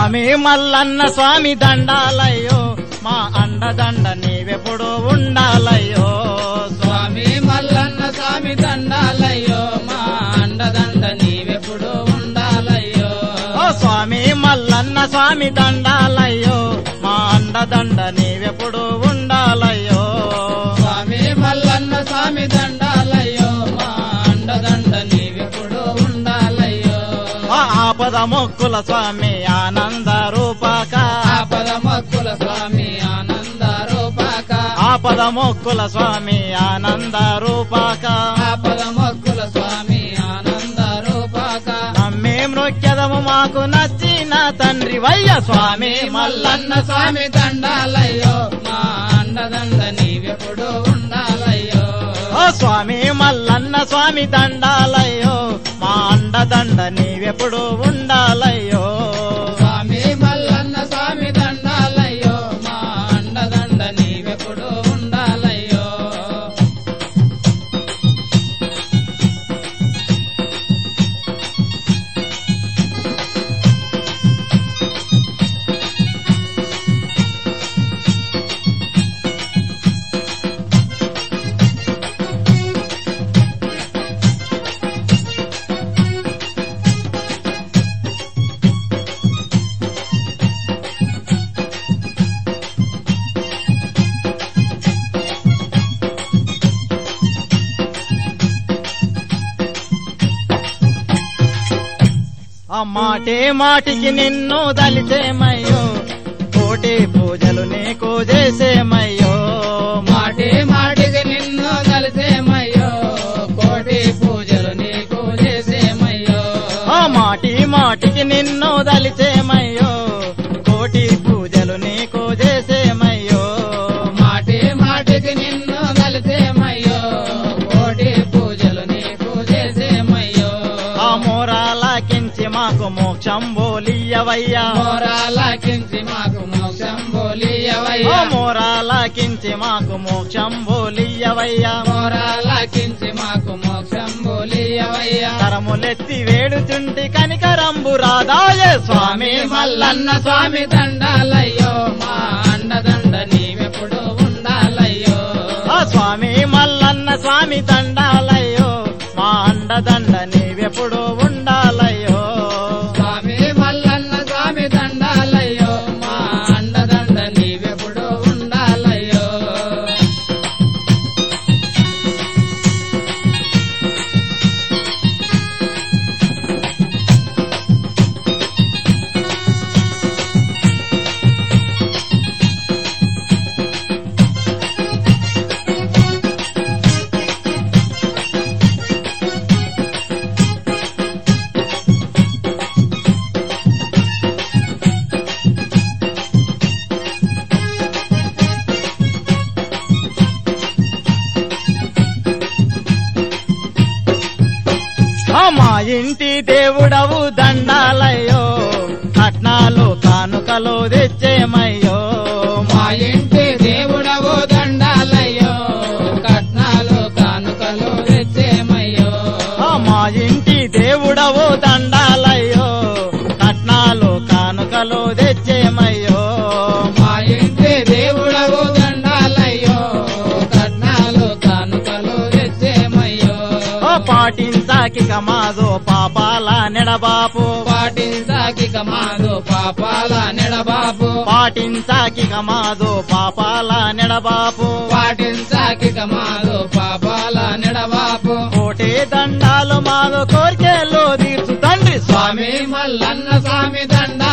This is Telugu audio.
స్వామి మల్లన్న స్వామి దండాలయ్యో మా అండదండ నీవెప్పుడు ఉండాలయ్యో స్వామి మల్లన్న స్వామి దండాలయ్యో మా అండదండ నీవెప్పుడు ఉండాలయ్యో ఓ స్వామి మల్లన్న స్వామి దండాలయ్యో మా అండదండ నీవెప్పుడు ఉండాలయ్యో స్వామి మల్లన్న స్వామి దండాలయ్యో మా అండదండ నీవెప్పుడు ఉండాలయ్యో ఆ ఆపద మొక్కుల స్వామి ఆనంద రూపక ఆపద మొక్కుల స్వామి ఆనంద రూపాక ఆపద మొక్కుల స్వామి ఆనంద రూపక ఆపద మొక్కుల స్వామి ఆనంద రూపాక నమ్మేం నొక్కెదము మాకు నచ్చిన తండ్రి వయ్య స్వామి మల్లన్న మల్లన్న స్వామి దండాలయ్యో మా అండదండ నీవెప్పుడు ఉండాలయ్యో ఓ స్వామి మల్లన్న స్వామి దండాలయ్యో మా అండదండ నీవెప్పుడు ఉండాలయ్యో స్వామి మల్లన్న స్వామి దండాలయ్యో మా అండదండ నీవెప్పుడు ఉండాలయ్యో ఆ మాటే మాటికి నిన్ను దలిచేమయ్యో కోటి పూజలు నీకు చేసేమయ్యో మాటి మాటికి నిన్ను కలిసేమయ్యో కోటి పూజలు నీకు చేసేమయ్యో ఆ మాటి మాటికి నిన్ను దలిచేమయ్యో కోటి పూజలు నీకు చేసేమయ్యో మాటి మాటికి నిన్ను కలిసేమయ్యో కోటి పూజలు నీకు చేసేమయ్యో ఆ మోరాలకించి మాకు మోక్షం బోలియవయ్యా మోరాలకించి మాకు మోక్షం ఓ బోలియవయ్యా మోరాలకించి మాకు మోక్షం బోలియవయ్యా మోరాలకించి మాకు మోక్షం బోలియవయ్యా కరములెత్తి వేడుచుంటి కనికరంబు రాదాయే స్వామి స్వామి మల్లన్న స్వామి దండాలయ్యో మా అండదండ నీవెప్పుడు ఉండాలయ్యో ఆ స్వామి మల్లన్న స్వామి దండాలయ్యో మా అండదండ నీవెప్పుడు ఉండాలయ్యో స్వామి మల్లన్న స్వామి దండాలయ్యో మా అండదండ నీవెప్పుడు ఉండాలయ్యో ఆ మా ఇంటి దేవుడవు దండాలయ్యో కట్నాలు కానుకలు తెచ్చేమయ్యో మా ఇంటి దేవుడవు దండాలయ్యో కట్నాలు కానుకలు తెచ్చేమయ్యో ఆ మా ఇంటి దేవుడవు దండాలయ్యో కట్నాలు కానుకలు తెచ్చేమయ్యో మా ఇంటి దేవుడవు దండాలయ్యో కట్నాలు కానుకలు తెచ్చేమయ్యో ఓ పాటించాకిక మాదో పాపాల నెడబాపు పాటించాకిక మాదు పాపాల నెడబాపు పాటించాకిక మాదో పాపాల నెడబాపు పాటించాకిక మాదు పాపాల నెడబాపు కోటే దండాలు మాదో కోరికేలో తీర్చు తండ్రి స్వామి స్వామి మల్లన్న స్వామి దండ